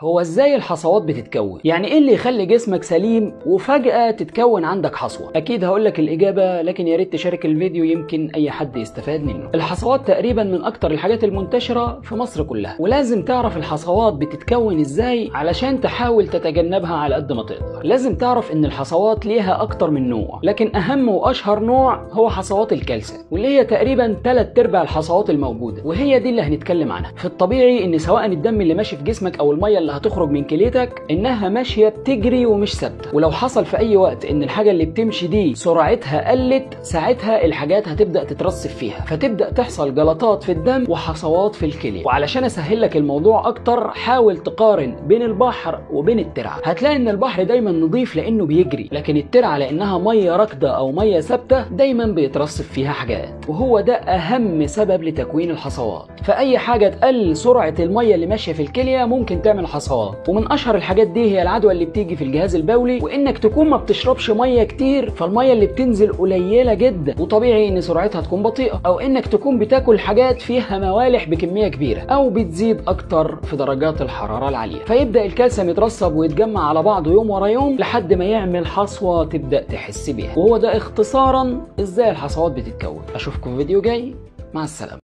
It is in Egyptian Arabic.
هو ازاي الحصوات بتتكون يعني ايه اللي يخلي جسمك سليم وفجأة تتكون عندك حصوة اكيد هقول لك الاجابة لكن يا ريت تشارك الفيديو يمكن اي حد يستفاد منه الحصوات تقريبا من اكتر الحاجات المنتشرة في مصر كلها ولازم تعرف الحصوات بتتكون ازاي علشان تحاول تتجنبها على قد ما تقدر لازم تعرف ان الحصوات ليها اكتر من نوع لكن اهم واشهر نوع هو حصوات الكالسيوم واللي هي تقريبا 3 ارباع الحصوات الموجودة وهي دي اللي هنتكلم عنها في الطبيعي ان سواء الدم اللي ماشي في جسمك او المية اللي هتخرج من كليتك انها ماشيه بتجري ومش ثابته ولو حصل في اي وقت ان الحاجه اللي بتمشي دي سرعتها قلت ساعتها الحاجات هتبدا تترسب فيها فتبدا تحصل جلطات في الدم وحصوات في الكليه وعلشان اسهل لك الموضوع اكتر حاول تقارن بين البحر وبين الترعه هتلاقي ان البحر دايما نظيف لانه بيجري لكن الترعه لانها ميه راكده او ميه ثابته دايما بيترسب فيها حاجات وهو ده اهم سبب لتكوين الحصوات فاي حاجه تقلل سرعه الميه اللي ماشيه في الكليه ممكن تعمل حصوات ومن اشهر الحاجات دي هي العدوى اللي بتيجي في الجهاز البولي وانك تكون ما بتشربش ميه كتير فالميه اللي بتنزل قليله جدا وطبيعي ان سرعتها تكون بطيئه او انك تكون بتاكل حاجات فيها موالح بكميه كبيره او بتزيد اكتر في درجات الحراره العاليه فيبدا الكالسيوم يترسب ويتجمع على بعضه يوم ورا يوم لحد ما يعمل حصوه تبدا تحس بيها وهو ده اختصارا ازاي الحصوات بتتكون اشوفكم في فيديو جاي مع السلامه